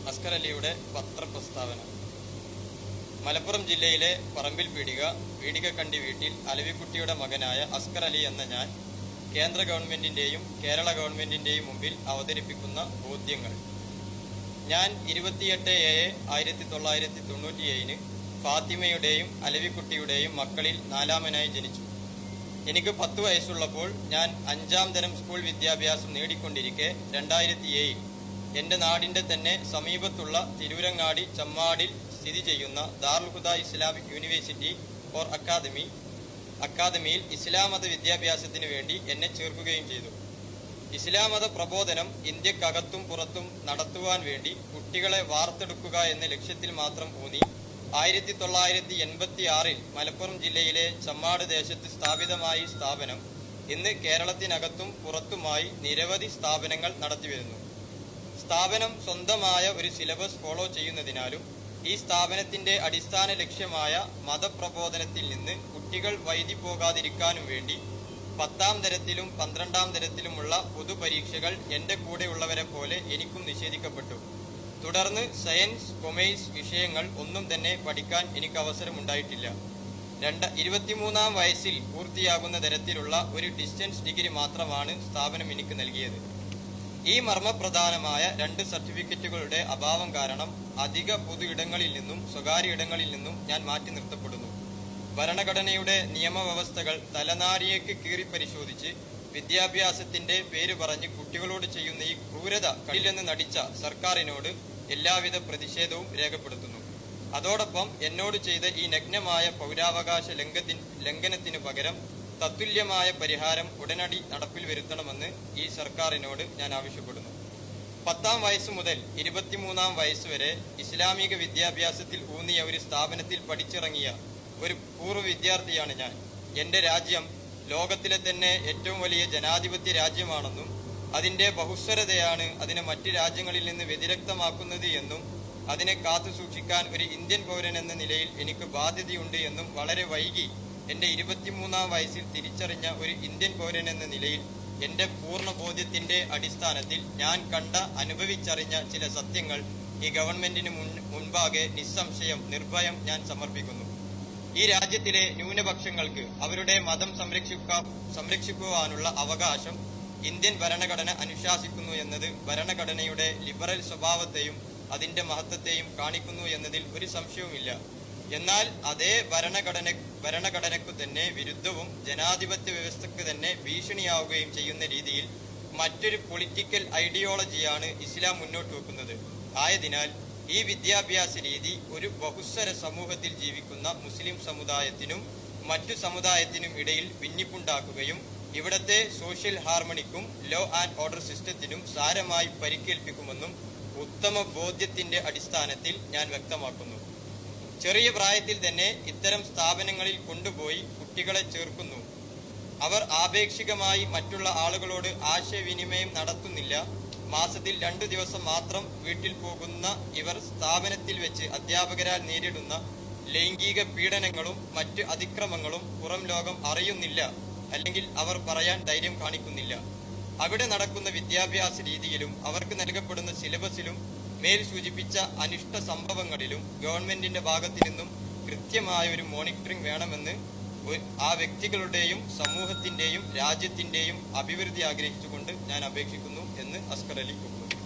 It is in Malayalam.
അസ്കർ അലിയുടെ പത്രപ്രസ്താവന മലപ്പുറം ജില്ലയിലെ പറമ്പിൽ പീടിക പീടികക്കണ്ടി വീട്ടിൽ അലവിക്കുട്ടിയുടെ മകനായ അസ്കർ അലി എന്ന ഞാൻ കേന്ദ്ര ഗവൺമെന്റിന്റെയും കേരള ഗവൺമെന്റിന്റെയും മുമ്പിൽ അവതരിപ്പിക്കുന്ന ബോധ്യങ്ങൾ ഞാൻ ഇരുപത്തിയെട്ട് ഏഴ് ആയിരത്തി തൊള്ളായിരത്തി തൊണ്ണൂറ്റിയേഴിന് ഫാത്തിമയുടെയും അലവിക്കുട്ടിയുടെയും മക്കളിൽ നാലാമനായി ജനിച്ചു എനിക്ക് പത്ത് വയസ്സുള്ളപ്പോൾ ഞാൻ അഞ്ചാം തരം സ്കൂൾ വിദ്യാഭ്യാസം നേടിക്കൊണ്ടിരിക്കെ രണ്ടായിരത്തി ഏഴിൽ എൻ്റെ നാടിൻ്റെ തന്നെ സമീപത്തുള്ള തിരൂരങ്ങാടി ചമ്മാടിൽ സ്ഥിതി ചെയ്യുന്ന Darul Huda Islamic university for academy അക്കാദമിയിൽ ഇസ്ലാം മത വിദ്യാഭ്യാസത്തിന് വേണ്ടി എന്നെ ചേർക്കുകയും ചെയ്തു ഇസ്ലാം മത പ്രബോധനം ഇന്ത്യക്കകത്തും പുറത്തും നടത്തുവാൻ വേണ്ടി കുട്ടികളെ വാർത്തെടുക്കുക എന്ന ലക്ഷ്യത്തിൽ മാത്രം ഊന്നി ആയിരത്തി തൊള്ളായിരത്തി എൺപത്തി ആറിൽ മലപ്പുറം ജില്ലയിലെ ചമ്മാട് ദേശത്ത് സ്ഥാപിതമായ ഈ സ്ഥാപനം ഇന്ന് കേരളത്തിനകത്തും പുറത്തുമായി നിരവധി സ്ഥാപനങ്ങൾ നടത്തിവരുന്നു സ്ഥാപനം സ്വന്തമായ ഒരു സിലബസ് ഫോളോ ചെയ്യുന്നതിനാലും ഈ സ്ഥാപനത്തിന്റെ അടിസ്ഥാന ലക്ഷ്യമായ മതപ്രബോധനത്തിൽ നിന്ന് കുട്ടികൾ വൈദി പോകാതിരിക്കാനും വേണ്ടി പത്താം തരത്തിലും പന്ത്രണ്ടാം തരത്തിലുമുള്ള പൊതുപരീക്ഷകൾ എന്റെ കൂടെയുള്ളവരെ പോലെ എനിക്കും നിഷേധിക്കപ്പെട്ടു തുടർന്ന് സയൻസ് കൊമേഴ്സ് വിഷയങ്ങൾ ഒന്നും തന്നെ പഠിക്കാൻ എനിക്ക് അവസരമുണ്ടായിട്ടില്ല രണ്ട് ഇരുപത്തിമൂന്നാം വയസ്സിൽ പൂർത്തിയാകുന്ന തരത്തിലുള്ള ഒരു ഡിസ്റ്റൻസ് ഡിഗ്രി മാത്രമാണ് സ്ഥാപനം എനിക്ക് നൽകിയത് ഈ മർമ്മപ്രധാനമായ രണ്ട് സർട്ടിഫിക്കറ്റുകളുടെ അഭാവം കാരണം അധിക പൊതു ഇടങ്ങളിൽ നിന്നും സ്വകാര്യ ഇടങ്ങളിൽ നിന്നും ഞാൻ മാറ്റി നിർത്തപ്പെടുന്നു ഭരണഘടനയുടെ നിയമവ്യവസ്ഥകൾ തലനാരിയേക്ക് കീറി പരിശോധിച്ച് വിദ്യാഭ്യാസത്തിന്റെ പേര് പറഞ്ഞ് കുട്ടികളോട് ചെയ്യുന്ന ഈ ക്രൂരത കടില്ലെന്ന് നടിച്ച സർക്കാരിനോട് എല്ലാവിധ പ്രതിഷേധവും രേഖപ്പെടുത്തുന്നു അതോടൊപ്പം എന്നോട് ചെയ്ത ഈ നഗ്നമായ പൗരാവകാശ ലംഘത്തിൻ ലംഘനത്തിനു പകരം തത്തുല്യമായ പരിഹാരം ഉടനടി നടപ്പിൽ വരുത്തണമെന്ന് ഈ സർക്കാരിനോട് ഞാൻ ആവശ്യപ്പെടുന്നു പത്താം വയസ്സ് മുതൽ ഇരുപത്തിമൂന്നാം വയസ്സ് വരെ ഇസ്ലാമിക വിദ്യാഭ്യാസത്തിൽ ഊന്നിയ ഒരു സ്ഥാപനത്തിൽ പഠിച്ചിറങ്ങിയ ഒരു പൂർവ്വ വിദ്യാർത്ഥിയാണ് ഞാൻ എന്റെ രാജ്യം ലോകത്തിലെ തന്നെ ഏറ്റവും വലിയ ജനാധിപത്യ രാജ്യമാണെന്നും അതിന്റെ ബഹുസ്വരതയാണ് അതിനെ മറ്റ് രാജ്യങ്ങളിൽ നിന്ന് വ്യതിരക്തമാക്കുന്നത് എന്നും അതിനെ കാത്തു സൂക്ഷിക്കാൻ ഒരു ഇന്ത്യൻ പൗരൻ എന്ന നിലയിൽ എനിക്ക് ബാധ്യതയുണ്ട് എന്നും വളരെ വൈകി എന്റെ ഇരുപത്തിമൂന്നാം വയസ്സിൽ തിരിച്ചറിഞ്ഞ ഒരു ഇന്ത്യൻ പൗരൻ എന്ന നിലയിൽ എന്റെ പൂർണ്ണ ബോധ്യത്തിന്റെ അടിസ്ഥാനത്തിൽ ഞാൻ കണ്ട അനുഭവിച്ചറിഞ്ഞ ചില സത്യങ്ങൾ ഈ ഗവൺമെന്റിന് മുൻ മുൻപാകെ നിസ്സംശയം നിർഭയം ഞാൻ സമർപ്പിക്കുന്നു ഈ രാജ്യത്തിലെ ന്യൂനപക്ഷങ്ങൾക്ക് അവരുടെ മതം സംരക്ഷിക്ക സംരക്ഷിക്കുവാനുള്ള അവകാശം ഇന്ത്യൻ ഭരണഘടന അനുശാസിക്കുന്നു എന്നത് ഭരണഘടനയുടെ ലിബറൽ സ്വഭാവത്തെയും അതിന്റെ മഹത്വത്തെയും കാണിക്കുന്നു എന്നതിൽ ഒരു സംശയവുമില്ല എന്നാൽ അതേ ഭരണഘടന ഭരണഘടനയ്ക്കു തന്നെ വിരുദ്ധവും ജനാധിപത്യ വ്യവസ്ഥയ്ക്ക് തന്നെ ഭീഷണിയാവുകയും ചെയ്യുന്ന രീതിയിൽ മറ്റൊരു പൊളിറ്റിക്കൽ ഐഡിയോളജിയാണ് ഇസ്ലാം മുന്നോട്ട് വെക്കുന്നത് ആയതിനാൽ ഈ വിദ്യാഭ്യാസ രീതി ഒരു ബഹുസ്വര സമൂഹത്തിൽ ജീവിക്കുന്ന മുസ്ലിം സമുദായത്തിനും മറ്റു സമുദായത്തിനും ഇടയിൽ ഭിന്നിപ്പുണ്ടാക്കുകയും ഇവിടത്തെ സോഷ്യൽ ഹാർമണിക്കും ലോ ആൻഡ് ഓർഡർ സിസ്റ്റത്തിനും സാരമായി പരിക്കേൽപ്പിക്കുമെന്നും ഉത്തമ ബോധ്യത്തിന്റെ അടിസ്ഥാനത്തിൽ ഞാൻ വ്യക്തമാക്കുന്നു ചെറിയ പ്രായത്തിൽ തന്നെ ഇത്തരം സ്ഥാപനങ്ങളിൽ കൊണ്ടുപോയി കുട്ടികളെ ചേർക്കുന്നു അവർ ആപേക്ഷികമായി മറ്റുള്ള ആളുകളോട് ആശയവിനിമയം നടത്തുന്നില്ല മാസത്തിൽ രണ്ടു ദിവസം മാത്രം വീട്ടിൽ പോകുന്ന ഇവർ സ്ഥാപനത്തിൽ വെച്ച് അധ്യാപകരാൽ നേരിടുന്ന ലൈംഗിക പീഡനങ്ങളും മറ്റ് അതിക്രമങ്ങളും പുറം ലോകം അറിയുന്നില്ല അല്ലെങ്കിൽ അവർ പറയാൻ ധൈര്യം കാണിക്കുന്നില്ല അവിടെ നടക്കുന്ന വിദ്യാഭ്യാസ രീതിയിലും അവർക്ക് നൽകപ്പെടുന്ന സിലബസിലും മേൽ സൂചിപ്പിച്ച അനിഷ്ട സംഭവങ്ങളിലും ഗവൺമെന്റിന്റെ ഭാഗത്തു നിന്നും കൃത്യമായ ഒരു മോണിറ്ററിംഗ് വേണമെന്ന് ഒരു- ആ വ്യക്തികളുടെയും സമൂഹത്തിന്റെയും രാജ്യത്തിന്റെയും അഭിവൃദ്ധി ആഗ്രഹിച്ചുകൊണ്ട് ഞാൻ അപേക്ഷിക്കുന്നു എന്ന് അസ്കർ അലി ഒപ്പു